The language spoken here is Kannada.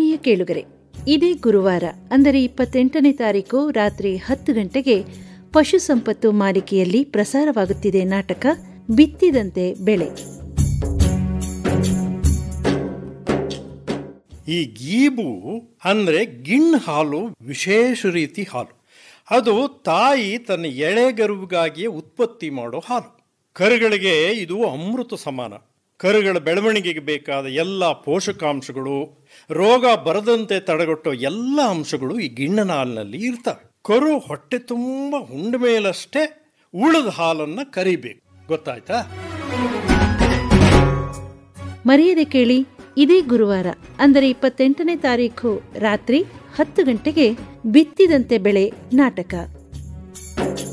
ಆತ್ಮೀಯ ಕೇಳುಗರೆ ಇದೇ ಗುರುವಾರ ಅಂದರೆ ಇಪ್ಪತ್ತೆಂಟನೇ ತಾರೀಕು ರಾತ್ರಿ ಹತ್ತು ಗಂಟೆಗೆ ಪಶು ಸಂಪತ್ತು ಮಾಲಿಕೆಯಲ್ಲಿ ಪ್ರಸಾರವಾಗುತ್ತಿದೆ ನಾಟಕ ಬಿತ್ತಿದಂತೆ ಬೆಳೆ ಈ ಗೀಬು ಅಂದ್ರೆ ಗಿಣ್ ಹಾಲು ವಿಶೇಷ ರೀತಿ ಹಾಲು ಅದು ತಾಯಿ ತನ್ನ ಎಳೆಗರುವಿಗಾಗಿಯೇ ಉತ್ಪತ್ತಿ ಮಾಡೋ ಹಾಲು ಕರುಗಳಿಗೆ ಇದು ಅಮೃತ ಸಮಾನ ಕರುಗಳ ಬೆಳವಣಿಗೆಗೆ ಬೇಕಾದ ಎಲ್ಲ ಪೋಷಕಾಂಶಗಳು ರೋಗ ಬರದಂತೆ ತಡೆಗಟ್ಟೋ ಎಲ್ಲ ಅಂಶಗಳು ಈ ಗಿಣ್ಣನ ಹಾಲಿನಲ್ಲಿ ಇರ್ತವೆ ಕರು ಹೊಟ್ಟೆ ತುಂಬ ಉಂಡ ಮೇಲಷ್ಟೇ ಉಳಿದ ಹಾಲನ್ನು ಕರಿಬೇಕು ಗೊತ್ತಾಯ್ತಾ ಮರೆಯದೆ ಕೇಳಿ ಇದೇ ಗುರುವಾರ ಅಂದರೆ ಇಪ್ಪತ್ತೆಂಟನೇ ತಾರೀಕು ರಾತ್ರಿ ಹತ್ತು ಗಂಟೆಗೆ ಬಿತ್ತಿದಂತೆ ಬೆಳೆ ನಾಟಕ